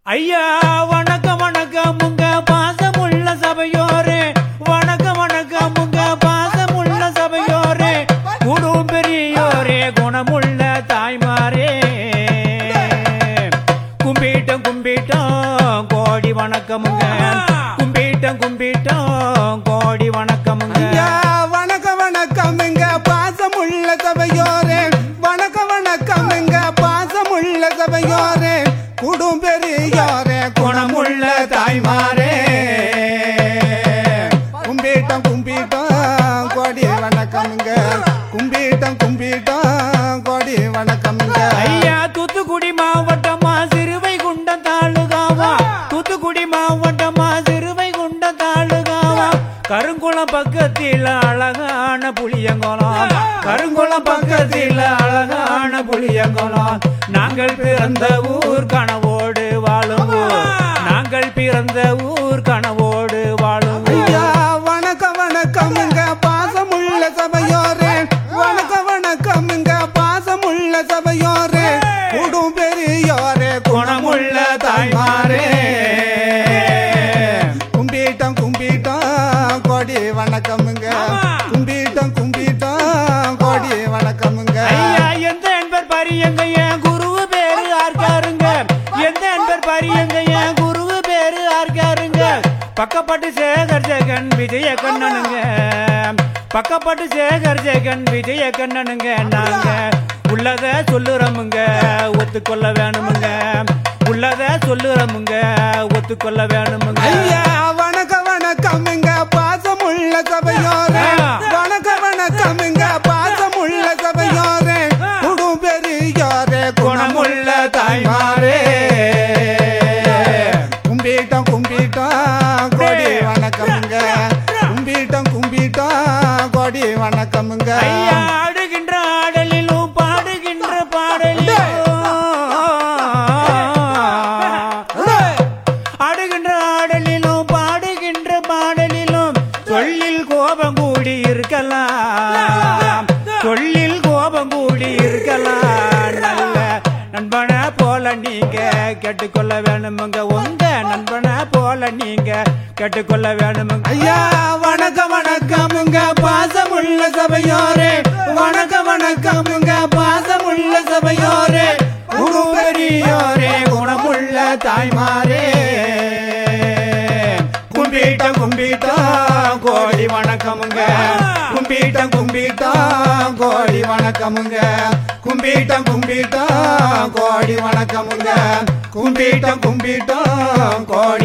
ஐயா வணக்கம் வணக்கம் உங்க பாசமுள்ள சபையோரே வணக்கம் வணக்கம் உங்க பாசமுள்ள சபையோரே குடும் பெரியோரே குணமுள்ள தாய்மாரே கும்பிட்டம் கும்பிட்டம் கோடி வணக்கமுங்க கும்பிட்டம் கும்பிட்டம் கோடி வணக்கமுங்க ஐயா வணக்கம் வணக்கம் எங்க பாசமுள்ள சபையோரே வணக்கம் வணக்கம் எங்க பாசமுள்ள சபையோரே குடும் பெரியோரே குணமுள்ள தாய்மாரே கும்பிட்டோம் கும்பிட்டோம் கோடி வணக்கம்ங்க கும்பிட்டோம் கும்பிட்டோம் கோடி வணக்கம்ங்க ஐயா தூத்துக்குடி மாவட்டமா சிறுவை குண்ட தாலுகாவா தூத்துக்குடி மாவட்டமா சிறுவை குண்ட தாலுகாவா கருங்குளம் பக்கத்தில் அழகான புளியங்குளம் கருங்குளம் பக்கத்தில் அழகான புளியங்குளம் நாங்கள் பிறந்த ஊர் கனவோடு வாழும் ஊர் நாங்கள் பிறந்த ஊர் கனவோடு வாழும் ஊர். ஐயா வணக்கம் வணக்கம் இங்க பாசமுள்ள சபையோரே வணக்கம் வணக்கம் இங்க பாசமுள்ள சபையோரே குடும் பெரியோரே குணமுள்ள தாய்மாரே கும்பிட்டோம் கும்பிட்டோம் கோடி வணக்கமுங்க கும்பிட்டோம் கும்பிட்டோம் கோடி வணக்கமுங்க ஐயா எந்த என்பர் பரியங்க என் குருவு பேரு ஆர்காருங்க எந்த என்பர் பரியங்க என் குருவு பேரு ஆர்காருங்க பக்கப்பட்டு சேகர் ஜெகன் விஜய கண்ணனுங்க பக்கப்பட்டு சேகர் ஜெகன் விஜய கண்ணனுங்க நாங்க உள்ளத சொல்லுறோமுங்க ஒத்துக்கொள்ள வேணுமுங்க உள்ளத சொல்லுறோமுங்க ஒத்துக்கொள்ள வேணுமுங்க ஐயா வணக்கம் வணக்கம் இங்க பாசமுள்ள சபையோரே வணக்கம் வணக்கம் இங்க பாசமுள்ள சபையோரே குடும் பெரியோரே குணமுள்ள தாய்மாரே கும்பிட்டோம் கும்பிட்டோம் கோடி வணக்கமுங்க கும்பிட்டோம் கும்பிட்டோம் கோடி வணக்கமுங்க ஐயா ஆடுகின்ற ஆடலிலும் பாடுகின்ற பாடலிலும் ஆடுகின்ற ஆடலிலும் பாடுகின்ற பாடலிலும் சொல்லில் கோபம் கூடி இருக்கலாம் சொல்லில் கோபம் கூடி இருக்கலாம் நல்ல நண்பனை போல நீங்க கேட்டுக்கொள்ள வேணுமுங்க உங்க நண்பனை போல நீங்க கேட்டுக்கொள்ள வேணுமுங்க ஐயா வணக்கம் வணக்கமுங்க பாசமுள்ள சபையோரே வணக்கம் வணக்கமுங்க பாசமுள்ள சபையோரே குடும் பெரியோரே குணமுள்ள தாய்மாரே கும்பிட்ட கும்பிட்டா கோடி வணக்கமுங்க கும்பிட்ட கும்பிட்டா கோடி வணக்கமுங்க கும்பிட்ட கும்பிட்டா கோடி வணக்கமுங்க கும்பிட்ட கும்பிட்டா கோடி